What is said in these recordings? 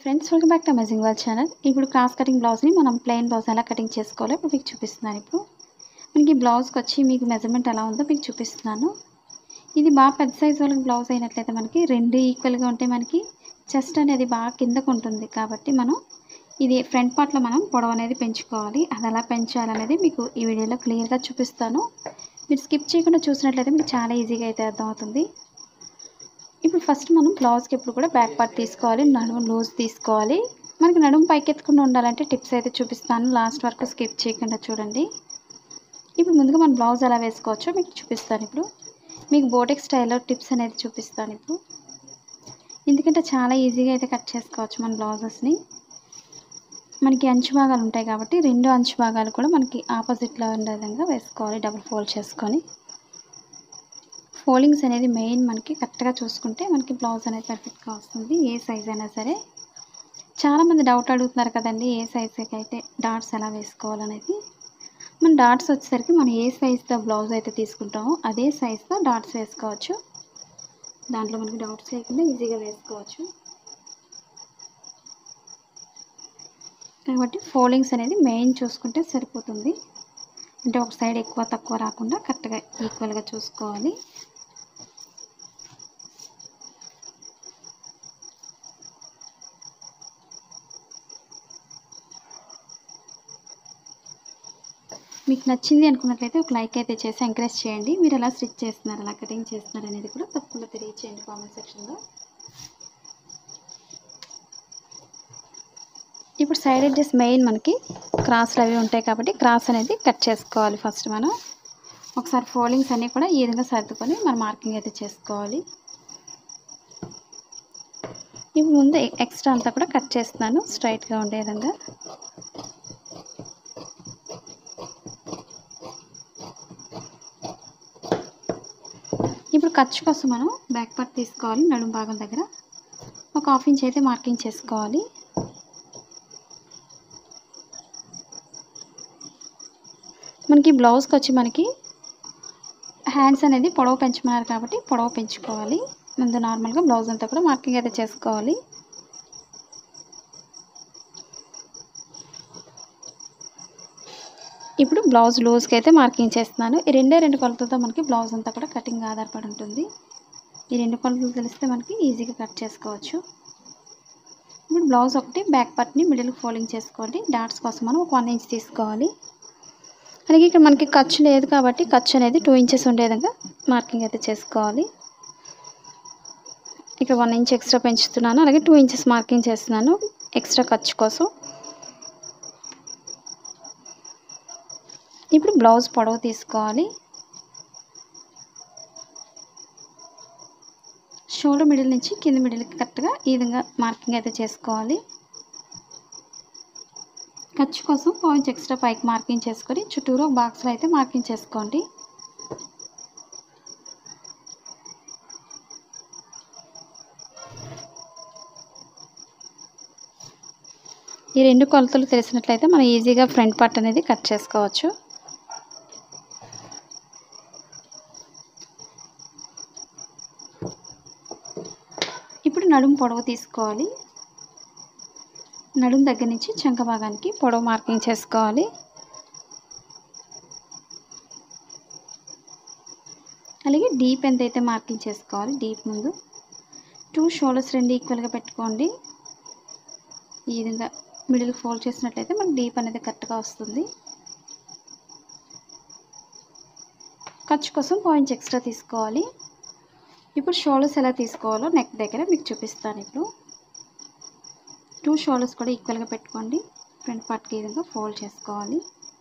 friends welcome back to amazing world channel ఇప్పుడు cross cutting బ్లౌజ్ని మనం ప్లెయిన్ బ్లౌజ్ ఎలా కటింగ్ చేసుకోవాలో ఇప్పుడు మీకు చూపిస్తున్నాను ఇప్పుడు మనకి బ్లౌజ్కి వచ్చి మీకు మెజర్మెంట్ ఎలా ఉందో మీకు చూపిస్తున్నాను ఇది బాగా పెద్ద సైజ్ వాళ్ళకి బ్లౌజ్ అయినట్లయితే మనకి రెండు ఈక్వల్గా ఉంటే మనకి చెస్ట్ అనేది బాగా కిందకు ఉంటుంది కాబట్టి మనం ఇది ఫ్రంట్ పార్ట్లో మనం పొడవు అనేది పెంచుకోవాలి అది ఎలా పెంచాలనేది మీకు ఈ వీడియోలో క్లియర్గా చూపిస్తాను మీరు స్కిప్ చేయకుండా చూసినట్లయితే మీకు చాలా ఈజీగా అయితే అర్థమవుతుంది ఇప్పుడు ఫస్ట్ మనం బ్లౌజ్కి ఎప్పుడు కూడా బ్యాక్ పార్ట్ తీసుకోవాలి నడుము లూజ్ తీసుకోవాలి మనకి నడుము పైకెత్తకుండా ఉండాలంటే టిప్స్ అయితే చూపిస్తాను లాస్ట్ వరకు స్కిప్ చేయకుండా చూడండి ఇప్పుడు ముందుగా మన బ్లౌజ్ ఎలా వేసుకోవచ్చో మీకు చూపిస్తాను ఇప్పుడు మీకు బోటెక్ స్టైల్లో టిప్స్ అనేది చూపిస్తాను ఇప్పుడు ఎందుకంటే చాలా ఈజీగా అయితే కట్ చేసుకోవచ్చు మన బ్లౌజెస్ని మనకి అంచు భాగాలు ఉంటాయి కాబట్టి రెండు అంచు భాగాలు కూడా మనకి ఆపోజిట్లో ఉండే విధంగా వేసుకోవాలి డబుల్ ఫోల్డ్ చేసుకొని ఫోల్డింగ్స్ అనేది మెయిన్ మనకి కరెక్ట్గా చూసుకుంటే మనకి బ్లౌజ్ అనేది పర్ఫెక్ట్గా వస్తుంది ఏ సైజ్ అయినా సరే చాలామంది డౌట్ అడుగుతున్నారు కదండి ఏ సైజ్కి అయితే డాట్స్ ఎలా వేసుకోవాలనేది మన డాట్స్ వచ్చేసరికి మనం ఏ సైజ్తో బ్లౌజ్ అయితే తీసుకుంటామో అదే సైజ్తో డాట్స్ వేసుకోవచ్చు దాంట్లో మనకి డౌట్స్ లేకుండా ఈజీగా వేసుకోవచ్చు కాబట్టి ఫోల్డింగ్స్ అనేది మెయిన్ చూసుకుంటే సరిపోతుంది అంటే ఒక సైడ్ ఎక్కువ తక్కువ రాకుండా కరెక్ట్గా ఈక్వల్గా చూసుకోవాలి మీకు నచ్చింది అనుకున్నట్లయితే ఒక లైక్ అయితే చేసి ఎంకరేజ్ చేయండి మీరు ఎలా స్టిచ్ చేస్తున్నారు ఎలా కటింగ్ చేస్తున్నారు అనేది కూడా తప్పకుండా తెలియచేయండి కామెంట్ సెక్షన్లో ఇప్పుడు సైడ్ ఎడ్జెస్ మెయిన్ మనకి క్రాస్లు అవి ఉంటాయి కాబట్టి క్రాస్ అనేది కట్ చేసుకోవాలి ఫస్ట్ మనం ఒకసారి ఫోల్డింగ్స్ అన్నీ కూడా ఈ విధంగా సర్దుకొని మనం మార్కింగ్ అయితే చేసుకోవాలి ఇప్పుడు ముందు ఎక్స్ట్రా అంతా కూడా కట్ చేస్తున్నాను స్ట్రైట్గా ఉండే విధంగా ఇప్పుడు ఖర్చు కోసం మనం బ్యాక్ పార్ట్ తీసుకోవాలి నడుము భాగం దగ్గర ఒక హాఫ్ ఇంచ్ అయితే మార్కింగ్ చేసుకోవాలి మనకి బ్లౌజ్కి వచ్చి మనకి హ్యాండ్స్ అనేది పొడవు పెంచమన్నారు కాబట్టి పొడవు పెంచుకోవాలి ముందు నార్మల్గా బ్లౌజ్ అంతా కూడా మార్కింగ్ అయితే చేసుకోవాలి ఇప్పుడు బ్లౌజ్ లూజ్కి అయితే మార్కింగ్ చేస్తున్నాను ఈ రెండే రెండు కొలతలతో మనకి బ్లౌజ్ అంతా కూడా కటింగ్ ఆధారపడి ఉంటుంది ఈ రెండు కొలతలు తెలిస్తే మనకి ఈజీగా కట్ చేసుకోవచ్చు ఇప్పుడు బ్లౌజ్ ఒకటి బ్యాక్ పార్ట్ని మిడిల్కి ఫోల్డింగ్ చేసుకోండి డాట్స్ కోసం మనం ఒక వన్ ఇంచ్ తీసుకోవాలి అలాగే ఇక్కడ మనకి ఖర్చు లేదు కాబట్టి ఖర్చు అనేది టూ ఇంచెస్ ఉండే విధంగా మార్కింగ్ అయితే చేసుకోవాలి ఇక్కడ వన్ ఇంచ్ ఎక్స్ట్రా పెంచుతున్నాను అలాగే టూ ఇంచెస్ మార్కింగ్ చేస్తున్నాను ఎక్స్ట్రా ఖర్చు కోసం ఇప్పుడు బ్లౌజ్ పొడవు తీసుకోవాలి షోల్డర్ మిడిల్ నుంచి కింద మిడిల్కి కరెక్ట్గా ఈ విధంగా మార్కింగ్ అయితే చేసుకోవాలి ఖర్చు కోసం పాయింట్స్ ఎక్స్ట్రా పైకి మార్కింగ్ చేసుకొని చుట్టూరు ఒక బాక్స్లో అయితే మార్కింగ్ చేసుకోండి ఈ రెండు కొలతలు తెలిసినట్లయితే మనం ఈజీగా ఫ్రంట్ పార్ట్ అనేది కట్ చేసుకోవచ్చు ఇప్పుడు నడుము పొడవు తీసుకోవాలి నడుము దగ్గర నుంచి చంక భాగానికి పొడవు మార్కింగ్ చేసుకోవాలి అలాగే డీప్ ఎంత అయితే మార్కింగ్ చేసుకోవాలి డీప్ ముందు టూ షోల్డర్స్ రెండు ఈక్వల్గా పెట్టుకోండి ఈ విధంగా మిడిల్ ఫోల్డ్ చేసినట్లయితే మనకు డీప్ అనేది కరెక్ట్గా వస్తుంది ఖర్చు కోసం పాయింట్స్ ఎక్స్ట్రా తీసుకోవాలి ఇప్పుడు షోల్డర్స్ ఎలా తీసుకోవాలో నెక్ దగ్గర మీకు చూపిస్తాను ఇప్పుడు టూ షోల్డర్స్ కూడా ఈక్వల్గా పెట్టుకోండి ఫ్రంట్ పార్ట్కి ఈ విధంగా ఫోల్డ్ చేసుకోవాలి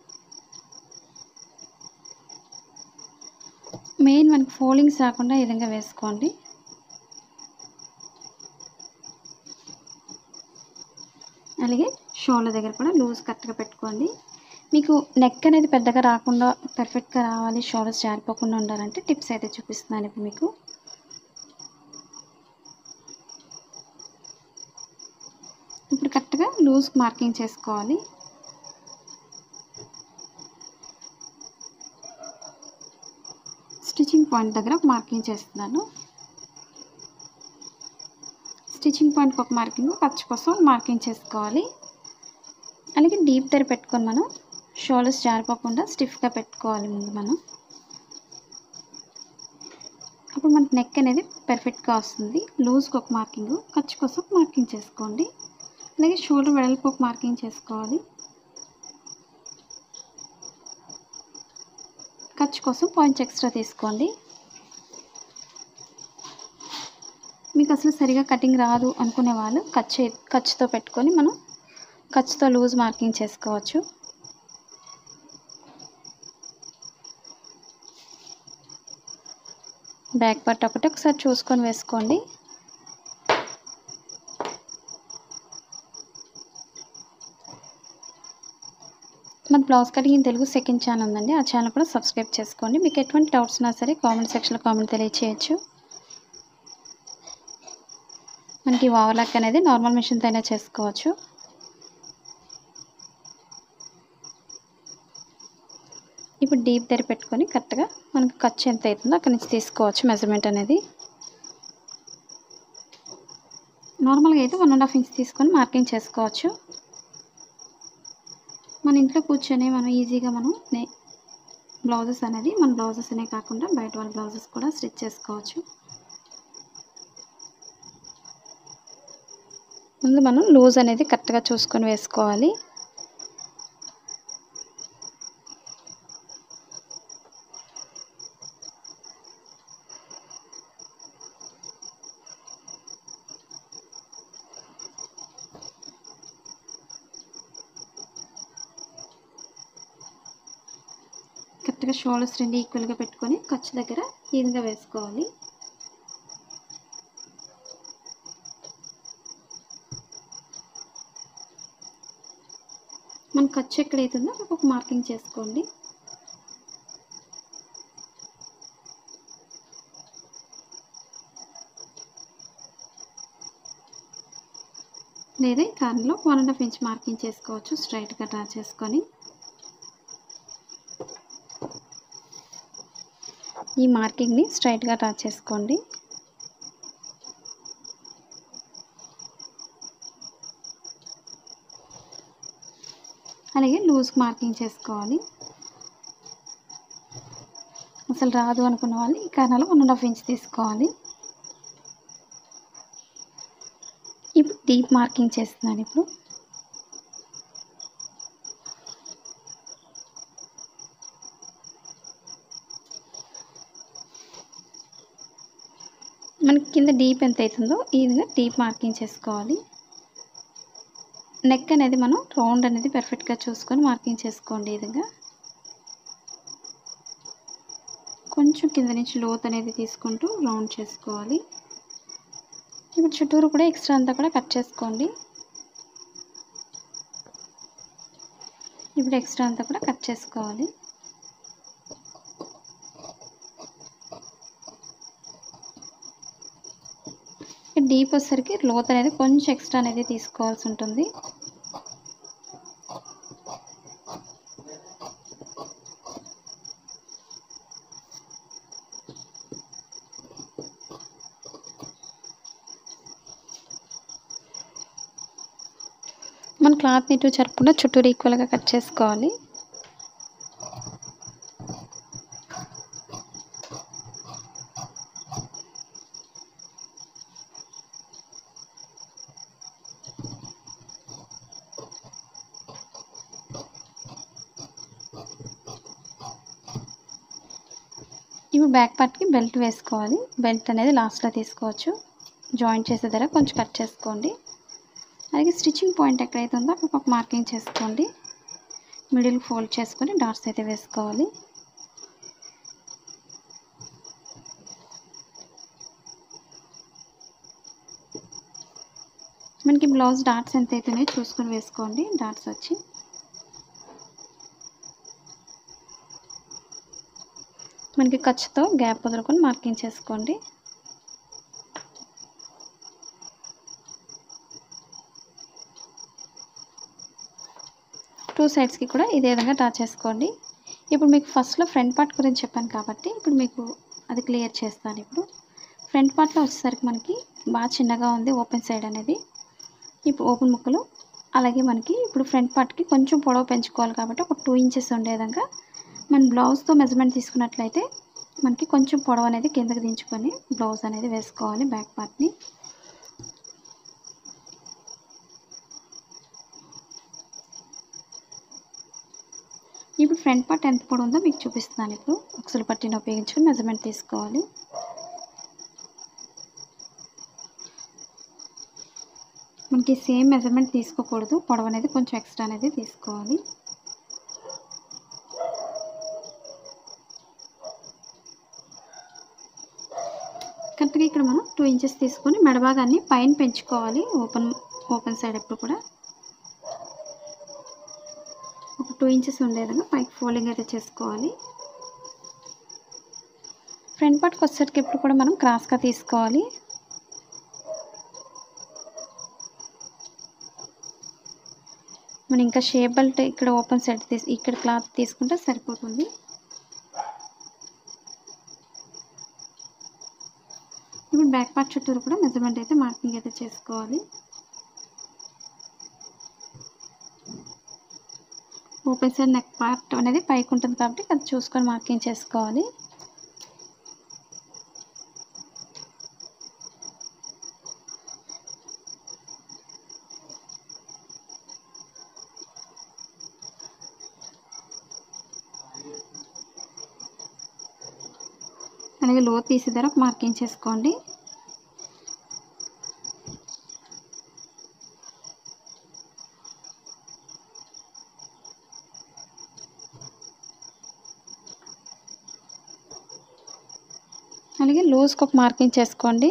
మెయిన్ మనకి ఫోల్డింగ్స్ రాకుండా ఈ విధంగా వేసుకోండి అలాగే షోల్డర్ దగ్గర కూడా లూజ్ కరెక్ట్గా పెట్టుకోండి మీకు నెక్ అనేది పెద్దగా రాకుండా పర్ఫెక్ట్గా రావాలి షోల్డర్స్ జారిపోకుండా ఉండాలంటే టిప్స్ అయితే చూపిస్తున్నాను ఇప్పుడు మీకు ఇప్పుడు కరెక్ట్గా లూజ్ మార్కింగ్ చేసుకోవాలి స్టిచ్చింగ్ పాయింట్ దగ్గర మార్కింగ్ చేస్తున్నాను స్టిచ్చింగ్ పాయింట్కి ఒక మార్కింగ్ ఖర్చు కోసం మార్కింగ్ చేసుకోవాలి అలాగే డీప్ తెర పెట్టుకొని మనం షోల్డర్స్ జారిపోకుండా స్టిఫ్గా పెట్టుకోవాలి ముందు మనం అప్పుడు మనకి నెక్ అనేది పర్ఫెక్ట్గా వస్తుంది లూజ్కి ఒక మార్కింగ్ ఖర్చు కోసం ఒక మార్కింగ్ చేసుకోండి అలాగే షోల్డర్ వెడల్పు ఒక మార్కింగ్ చేసుకోవాలి ఖర్చు కోసం పాయింట్స్ ఎక్స్ట్రా తీసుకోండి మీకు అసలు సరిగా కటింగ్ రాదు అనుకునే వాళ్ళు ఖర్చు ఖర్చుతో పెట్టుకొని మనం ఖర్చుతో లూజ్ మార్కింగ్ చేసుకోవచ్చు బ్యాక్ పార్ట్ ఒకటి ఒకసారి చూసుకొని వేసుకోండి మన blouse cutting in Telugu second channel ఉందండి ఆ ఛానల్ కూడా సబ్స్క్రైబ్ చేసుకోండి మీకు ఎటువంటి డౌట్స్ ఉన్నా సరే కామెంట్ సెక్షన్లో కామెంట్ తెలియచేయచ్చు మనకి ఓవర్లాక్ అనేది నార్మల్ మిషన్తో అయినా చేసుకోవచ్చు ఇప్పుడు డీప్ దగ్గర పెట్టుకొని కరెక్ట్గా మనకు ఖర్చు ఎంత అవుతుందో అక్కడి నుంచి తీసుకోవచ్చు మెజర్మెంట్ అనేది నార్మల్గా అయితే వన్ అండ్ హాఫ్ ఇంచ్ తీసుకొని మార్కింగ్ చేసుకోవచ్చు మన ఇంట్లో కూర్చొని మనం ఈజీగా మనం నే బ్లౌజెస్ అనేది మన బ్లౌజెస్ అనే కాకుండా బయట వాళ్ళ బ్లౌజెస్ కూడా స్టిచ్ చేసుకోవచ్చు ముందు మనం లూజ్ అనేది కరెక్ట్గా చూసుకొని వేసుకోవాలి కరెక్ట్గా షోల్డర్స్ రెండు ఈక్వల్గా పెట్టుకొని ఖర్చు దగ్గర ఈజీగా వేసుకోవాలి మన ఖర్చు ఎక్కడైతుందో అక్కడ ఒక మార్కింగ్ చేసుకోండి లేదా ఈ కార్నర్లో one and half inch marking చేసుకోవచ్చు స్ట్రైట్గా డ్రా చేసుకొని ఈ మార్కింగ్ని స్ట్రైట్గా డ్రా చేసుకోండి అలాగే లూజ్ మార్కింగ్ చేసుకోవాలి అసలు రాదు అనుకున్న వాళ్ళు ఈ కారణాలు వన్ అండ్ హాఫ్ ఇంచ్ తీసుకోవాలి ఇప్పుడు డీప్ మార్కింగ్ చేస్తున్నాను ఇప్పుడు మనకి కింద డీప్ ఎంత అవుతుందో ఈ విధంగా డీప్ మార్కింగ్ చేసుకోవాలి నెక్ అనేది మనం రౌండ్ అనేది పర్ఫెక్ట్గా చూసుకొని మార్కింగ్ చేసుకోండి ఈ విధంగా కొంచెం కింద నుంచి లోత్ అనేది తీసుకుంటూ రౌండ్ చేసుకోవాలి ఇప్పుడు చుట్టూరు కూడా ఎక్స్ట్రా అంతా కూడా కట్ చేసుకోండి ఇప్పుడు ఎక్స్ట్రా అంతా కూడా కట్ చేసుకోవాలి డీప్ వచ్చేసరికి లోత్ అనేది కొంచెం ఎక్స్ట్రా అనేది తీసుకోవాల్సి ఉంటుంది మన క్లాత్ ఇటు జరపకుండా చుట్టూరు ఈక్వల్గా కట్ చేసుకోవాలి ఇప్పుడు బ్యాక్ పార్ట్కి బెల్ట్ వేసుకోవాలి బెల్ట్ అనేది లాస్ట్లో తీసుకోవచ్చు జాయింట్ చేసే దగ్గర కొంచెం కట్ చేసుకోండి అలాగే స్టిచ్చింగ్ పాయింట్ ఎక్కడైతే ఉందో అక్కడ ఒక మార్కింగ్ చేసుకోండి మిడిల్ ఫోల్డ్ చేసుకొని డాట్స్ అయితే వేసుకోవాలి మనకి బ్లౌజ్ డాట్స్ ఎంత అవుతున్నాయో చూసుకొని వేసుకోండి డాట్స్ వచ్చి మనకి ఖర్చుతో గ్యాప్ వదులుకొని మార్కింగ్ చేసుకోండి టూ సైడ్స్కి కూడా ఇదే విధంగా డ్రా చేసుకోండి ఇప్పుడు మీకు ఫస్ట్లో ఫ్రంట్ పార్ట్ గురించి చెప్పాను కాబట్టి ఇప్పుడు మీకు అది క్లియర్ చేస్తాను ఇప్పుడు ఫ్రంట్ పార్ట్లో వచ్చేసరికి మనకి బాగా చిన్నగా ఉంది ఓపెన్ సైడ్ అనేది ఇప్పుడు ఓపెన్ ముక్కలు అలాగే మనకి ఇప్పుడు ఫ్రంట్ పార్ట్కి కొంచెం పొడవు పెంచుకోవాలి కాబట్టి ఒక టూ ఇంచెస్ ఉండే విధంగా మన బ్లౌజ్తో మెజర్మెంట్ తీసుకున్నట్లయితే మనకి కొంచెం పొడవు అనేది కిందకి దించుకొని బ్లౌజ్ అనేది వేసుకోవాలి బ్యాక్ పార్ట్ని ఇప్పుడు ఫ్రంట్ పార్ట్ ఎంత పొడవు ఉందో మీకు చూపిస్తున్నాను ఇప్పుడు ఉక్సులు పట్టిని ఉపయోగించుకొని మెజర్మెంట్ తీసుకోవాలి మనకి సేమ్ మెజర్మెంట్ తీసుకోకూడదు పొడవు అనేది కొంచెం ఎక్స్ట్రా అనేది తీసుకోవాలి కరెక్ట్గా ఇక్కడ మనం టూ ఇంచెస్ తీసుకొని మెడభాగాన్ని పైన పెంచుకోవాలి ఓపెన్ ఓపెన్ సైడ్ ఎప్పుడు కూడా ఒక టూ ఇంచెస్ ఉండే విధంగా పైకి ఫోల్డింగ్ అయితే చేసుకోవాలి ఫ్రంట్ పార్ట్కి వచ్చేసరికి ఎప్పుడు కూడా మనం క్రాస్గా తీసుకోవాలి మనం ఇంకా షేప్ బెల్ట్ ఇక్కడ ఓపెన్ సైడ్ తీసి ఇక్కడ క్లాత్ తీసుకుంటే సరిపోతుంది ఇప్పుడు బ్యాక్ పార్ట్ చుట్టూరు కూడా మెజర్మెంట్ అయితే మార్కింగ్ అయితే చేసుకోవాలి ఓపెన్ సైడ్ నెక్ పార్ట్ అనేది పైకి ఉంటుంది కాబట్టి అది చూసుకొని మార్కింగ్ చేసుకోవాలి అలాగే లో తీసి ధర ఒక మార్కింగ్ చేసుకోండి అలాగే లూజ్కి ఒక మార్కింగ్ చేసుకోండి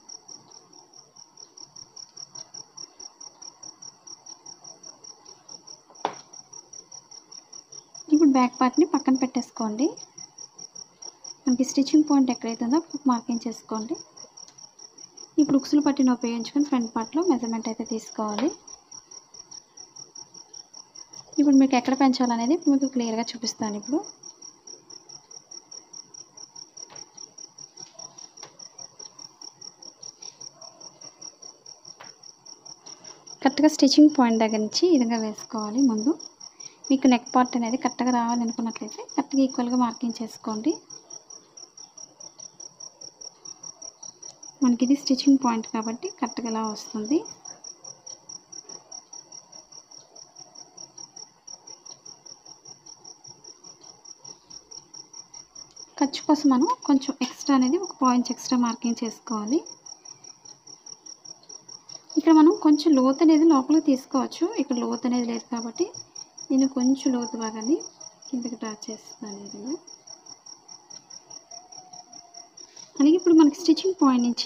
ఇప్పుడు బ్యాక్ పార్ట్ని పక్కన పెట్టేసుకోండి మనకి స్టిచ్చింగ్ పాయింట్ ఎక్కడైతే ఉందో అక్కడ మార్కింగ్ చేసుకోండి ఇప్పుడు ఉక్సులు పట్టిన ఉపయోగించుకొని ఫ్రంట్ పార్ట్లో మెజర్మెంట్ అయితే తీసుకోవాలి ఇప్పుడు మీకు ఎక్కడ పెంచాలనేది మీకు క్లియర్గా చూపిస్తాను ఇప్పుడు కరెక్ట్గా స్టిచ్చింగ్ పాయింట్ దగ్గర నుంచి ఈ విధంగా వేసుకోవాలి ముందు మీకు నెక్ పార్ట్ అనేది కరెక్ట్గా రావాలనుకున్నట్లయితే కరెక్ట్గా ఈక్వల్గా మార్కింగ్ చేసుకోండి మనకి ఇది స్టిచ్చింగ్ పాయింట్ కాబట్టి కరెక్ట్గా ఇలా వస్తుంది ఖర్చు కోసం మనం కొంచెం ఎక్స్ట్రా అనేది ఒక పాయింట్స్ ఎక్స్ట్రా మార్కింగ్ చేసుకోవాలి ఇక్కడ మనం కొంచెం లోతు అనేది లోపలికి తీసుకోవచ్చు ఇక్కడ లోతు అనేది లేదు కాబట్టి నేను కొంచెం లోతు భాగాన్ని కిందకి డ్రా చేస్తున్నాను ఈ విధంగా అలాగే ఇప్పుడు మనకి స్టిచ్చింగ్ పాయింట్ నుంచి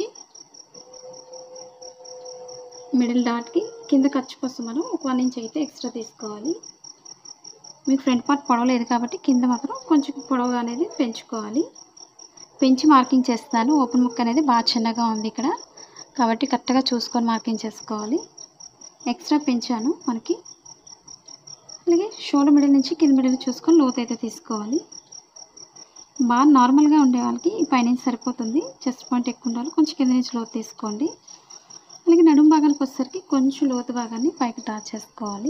మిడిల్ డాట్కి కింద ఖర్చు కోసం మనం ఒక వన్ ఇంచ్ అయితే ఎక్స్ట్రా తీసుకోవాలి మీకు ఫ్రంట్ పార్ట్ పొడవలేదు కాబట్టి కింద మాత్రం కొంచెం పొడవు అనేది పెంచుకోవాలి పెంచి మార్కింగ్ చేస్తాను ఓపెన్ ముక్క అనేది బాగా చిన్నగా ఉంది ఇక్కడ కాబట్టి కరెక్ట్గా చూసుకొని మార్కింగ్ చేసుకోవాలి ఎక్స్ట్రా పెంచాను మనకి అలాగే షోల్డర్ మిడిల్ నుంచి కింద మిడిల్ చూసుకొని లోతు అయితే తీసుకోవాలి బాగా నార్మల్గా ఉండే వాళ్ళకి ఈ పైనుంచి సరిపోతుంది చెస్ట్ పాయింట్ ఎక్కువ ఉండాలి కొంచెం కింద నుంచి లోతు తీసుకోండి అలాగే నడుము భాగానికి వచ్చేసరికి కొంచెం లోతు భాగాన్ని పైకి డ్రా చేసుకోవాలి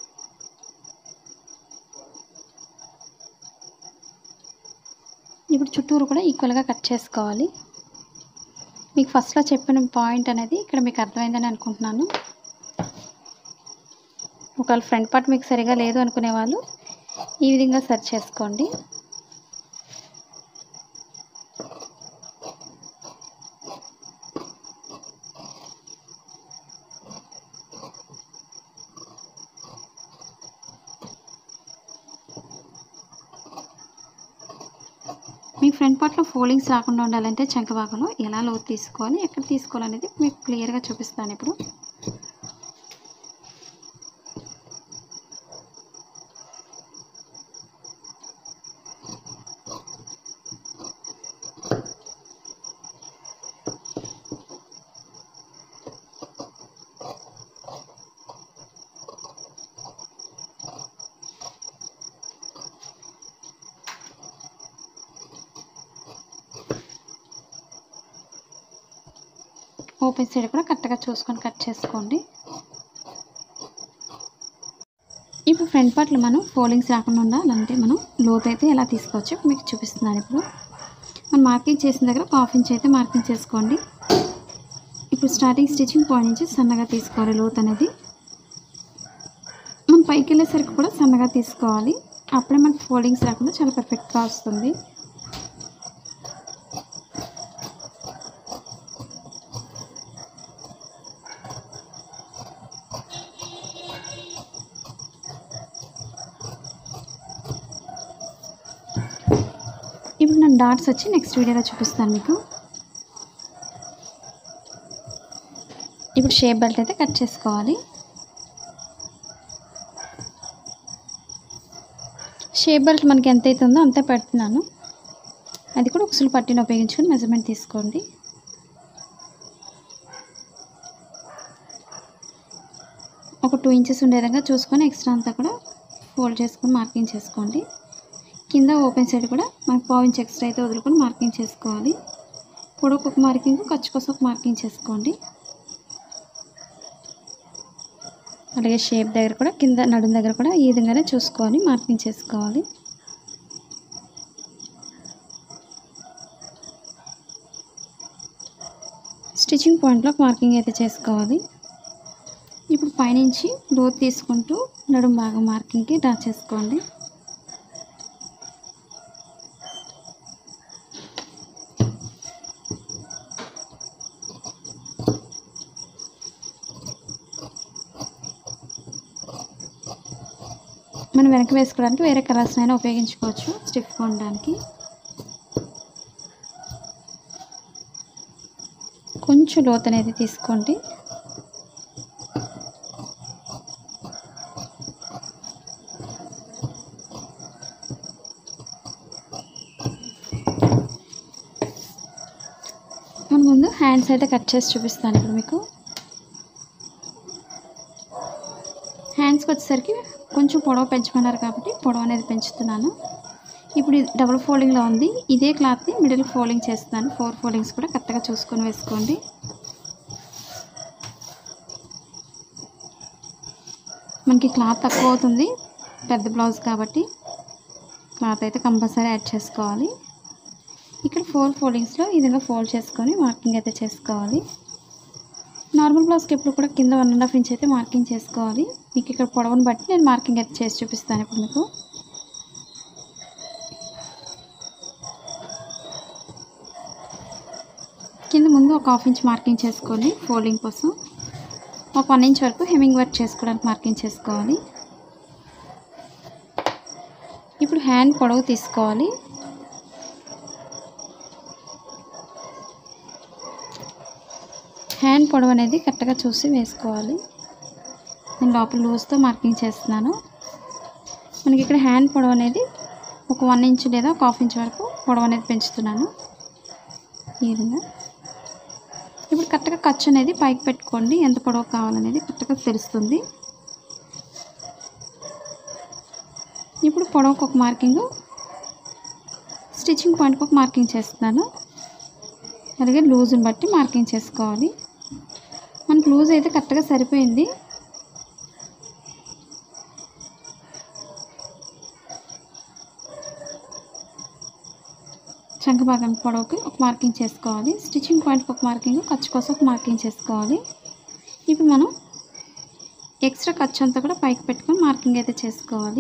ఇప్పుడు చుట్టూరు కూడా ఈక్వల్గా కట్ చేసుకోవాలి మీకు ఫస్ట్లో చెప్పిన పాయింట్ అనేది ఇక్కడ మీకు అర్థమైందని అనుకుంటున్నాను ఒకవేళ ఫ్రంట్ పార్ట్ మీకు సరిగా లేదు అనుకునే వాళ్ళు ఈ విధంగా సెర్చ్ చేసుకోండి మీ ఫ్రంట్ పార్ట్లో ఫోల్డింగ్స్ రాకుండా ఉండాలంటే చంక భాగంలో ఎలా లోతు తీసుకోవాలి ఎక్కడ తీసుకోవాలనేది మీకు క్లియర్గా చూపిస్తాను ఇప్పుడు ఓపెన్ సైడ్ కూడా కరెక్ట్గా చూసుకొని కట్ చేసుకోండి ఇప్పుడు ఫ్రంట్ పార్ట్లో మనం ఫోల్డింగ్స్ రాకుండా ఉండాలంటే మనం లోత్ అయితే ఎలా తీసుకోవచ్చు మీకు చూపిస్తున్నాను ఇప్పుడు మనం మార్కింగ్ చేసిన దగ్గర ఒక హాఫ్ ఇంచ్ అయితే మార్కింగ్ చేసుకోండి ఇప్పుడు స్టార్టింగ్ స్టిచ్చింగ్ పాయింట్ నుంచి సన్నగా తీసుకోవాలి లోత్ అనేది మనం పైకి వెళ్ళేసరికి కూడా సన్నగా తీసుకోవాలి అప్పుడే మనకి ఫోల్డింగ్స్ రాకుండా చాలా పర్ఫెక్ట్గా వస్తుంది ఇప్పుడు నేను డాట్స్ వచ్చి నెక్స్ట్ వీడియోలో చూపిస్తాను మీకు ఇప్పుడు షేప్ బెల్ట్ అయితే కట్ చేసుకోవాలి షేప్ బెల్ట్ మనకి ఎంత అవుతుందో అంతే పెడుతున్నాను అది కూడా ఉక్సులు పట్టిన ఉపయోగించుకొని మెజర్మెంట్ తీసుకోండి ఒక టూ ఇంచెస్ ఉండే విధంగా చూసుకొని ఎక్స్ట్రా అంతా కూడా ఫోల్డ్ చేసుకొని మార్కింగ్ చేసుకోండి కింద ఓపెన్ సైడ్ కూడా మనకు పావు ఇంచ్ ఎక్స్ట్రా అయితే వదులుకొని మార్కింగ్ చేసుకోవాలి పొడవుకు ఒక మార్కింగ్ ఖర్చు కోసం ఒక మార్కింగ్ చేసుకోండి అలాగే షేప్ దగ్గర కూడా కింద నడుం దగ్గర కూడా ఈ విధంగానే చూసుకోవాలి మార్కింగ్ చేసుకోవాలి స్టిచ్చింగ్ పాయింట్లో మార్కింగ్ అయితే చేసుకోవాలి ఇప్పుడు పైనుంచి లోతు తీసుకుంటూ నడుం భాగం మార్కింగ్కి డ్రా చేసుకోండి మనం వెనక వేసుకోవడానికి వేరే కలర్స్ అయినా ఉపయోగించుకోవచ్చు స్టిఫ్గా ఉండడానికి కొంచెం లోతు అనేది తీసుకోండి మన ముందు హ్యాండ్స్ అయితే కట్ చేసి చూపిస్తాను ఇప్పుడు మీకు హ్యాండ్స్కి వచ్చేసరికి కొంచెం పొడవు పెంచమన్నారు కాబట్టి పొడవు అనేది పెంచుతున్నాను ఇప్పుడు ఇది డబుల్ ఫోల్డింగ్లో ఉంది ఇదే క్లాత్ని మిడిల్ ఫోల్డింగ్ చేస్తున్నాను ఫోర్ ఫోల్డింగ్స్ కూడా కరెక్ట్గా చూసుకొని వేసుకోండి మనకి క్లాత్ తక్కువ అవుతుంది పెద్ద బ్లౌజ్ కాబట్టి క్లాత్ అయితే కంపల్సరీ యాడ్ చేసుకోవాలి ఇక్కడ ఫోర్ ఫోల్డింగ్స్లో ఈ విధంగా ఫోల్డ్ చేసుకొని మార్కింగ్ అయితే చేసుకోవాలి నార్మల్ బ్లౌజ్కి ఎప్పుడు కూడా కింద వన్ అండ్ హాఫ్ ఇంచ్ అయితే మార్కింగ్ చేసుకోవాలి మీకు ఇక్కడ పొడవును బట్టి నేను మార్కింగ్ అయితే చేసి చూపిస్తాను ఇప్పుడు మీకు కింద ముందు ఒక హాఫ్ ఇంచ్ మార్కింగ్ చేసుకోండి ఫోల్డింగ్ కోసం ఒక వన్ ఇంచ్ వరకు హెమింగ్ వర్క్ చేసుకోవడానికి మార్కింగ్ చేసుకోవాలి ఇప్పుడు హ్యాండ్ పొడవు తీసుకోవాలి హ్యాండ్ పొడవు అనేది కరెక్ట్గా చూసి వేసుకోవాలి నేను లోపల లూజ్తో మార్కింగ్ చేస్తున్నాను మనకి ఇక్కడ హ్యాండ్ పొడవు అనేది ఒక వన్ ఇంచ్ లేదా ఒక హాఫ్ ఇంచ్ వరకు పొడవు అనేది పెంచుతున్నాను ఈ విధంగా ఇప్పుడు కరెక్ట్గా ఖర్చు అనేది పైకి పెట్టుకోండి ఎంత పొడవు కావాలనేది కరెక్ట్గా తెలుస్తుంది ఇప్పుడు పొడవుకు ఒక మార్కింగ్ స్టిచ్చింగ్ పాయింట్కి ఒక మార్కింగ్ చేస్తున్నాను అలాగే లూజ్ని బట్టి మార్కింగ్ చేసుకోవాలి మనకు లూజ్ అయితే కరెక్ట్గా సరిపోయింది చంక భాగం పొడవుకి ఒక మార్కింగ్ చేసుకోవాలి స్టిచ్చింగ్ పాయింట్కి ఒక మార్కింగ్ ఖర్చు కోసం ఒక మార్కింగ్ చేసుకోవాలి ఇప్పుడు మనం ఎక్స్ట్రా ఖర్చు అంతా కూడా పైకి పెట్టుకొని మార్కింగ్ అయితే చేసుకోవాలి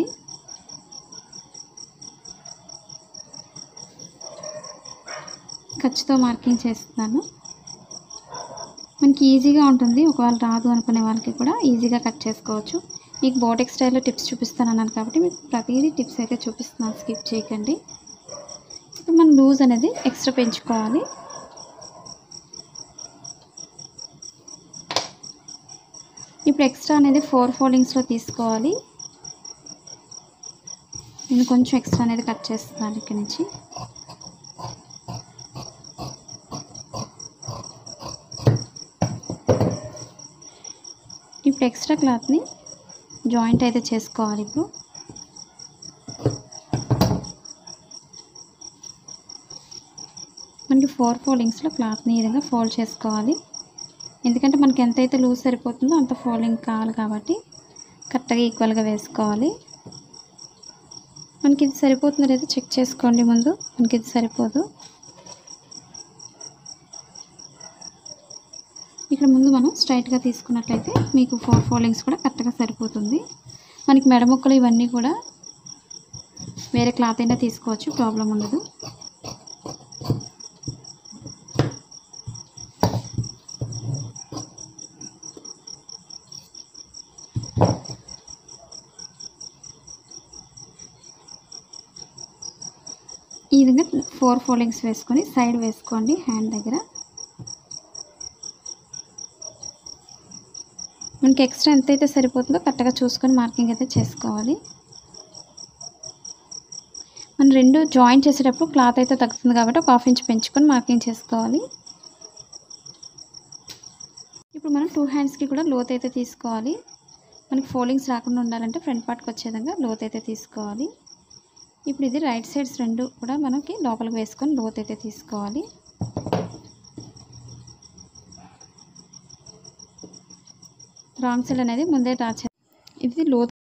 ఖర్చుతో మార్కింగ్ చేస్తున్నాను మనకి ఈజీగా ఉంటుంది ఒకవేళ రాదు అనుకునే వాళ్ళకి కూడా ఈజీగా కట్ చేసుకోవచ్చు మీకు బోటెక్ స్టైల్లో టిప్స్ చూపిస్తాను అన్నాను కాబట్టి మీకు ప్రతిదీ టిప్స్ అయితే చూపిస్తున్నాను స్కిప్ చేయకండి ఇప్పుడు మనం లూజ్ అనేది ఎక్స్ట్రా పెంచుకోవాలి ఇప్పుడు ఎక్స్ట్రా అనేది ఫోర్ ఫోల్డింగ్స్లో తీసుకోవాలి నేను కొంచెం ఎక్స్ట్రా అనేది కట్ చేస్తున్నాను ఇక్కడి నుంచి ఇప్పుడు ఎక్స్ట్రా క్లాత్ని జాయింట్ అయితే చేసుకోవాలి ఇప్పుడు మనకి ఫోర్ ఫోల్డింగ్స్లో క్లాత్ని ఈ విధంగా ఫోల్డ్ చేసుకోవాలి ఎందుకంటే మనకి ఎంతైతే లూజ్ సరిపోతుందో అంత ఫోల్డింగ్ కావాలి కాబట్టి కరెక్ట్గా ఈక్వల్గా వేసుకోవాలి మనకి ఇది సరిపోతుందో లేదో చెక్ చేసుకోండి ముందు మనకి ఇది సరిపోదు ఇక్కడ ముందు మనం స్ట్రైట్గా తీసుకున్నట్లయితే మీకు ఫోర్ ఫోల్డింగ్స్ కూడా కరెక్ట్గా సరిపోతుంది మనకి మెడ ముక్కలు ఇవన్నీ కూడా వేరే క్లాత్ అయినా తీసుకోవచ్చు ప్రాబ్లం ఉండదు ఈ విధంగా ఫోర్ ఫోల్డింగ్స్ వేసుకొని సైడ్ వేసుకోండి హ్యాండ్ దగ్గర మనకి ఎక్స్ట్రా ఎంతైతే సరిపోతుందో కరెక్ట్గా చూసుకొని మార్కింగ్ అయితే చేసుకోవాలి మనం రెండు జాయిన్ చేసేటప్పుడు క్లాత్ అయితే తగ్గుతుంది కాబట్టి ఒక హాఫ్ ఇంచ్ పెంచుకొని మార్కింగ్ చేసుకోవాలి ఇప్పుడు మనం టూ హ్యాండ్స్కి కూడా లోత్ అయితే తీసుకోవాలి మనకి ఫోల్డింగ్స్ రాకుండా ఉండాలంటే ఫ్రంట్ పార్ట్కి వచ్చే విధంగా లోత్ అయితే తీసుకోవాలి ఇప్పుడు ఇది రైట్ సైడ్స్ రెండు కూడా మనకి లోపలికి వేసుకొని లోత్ అయితే తీసుకోవాలి రాంగ్ సైడ్ అనేది ముందే డ్రా చే ఇది లోత్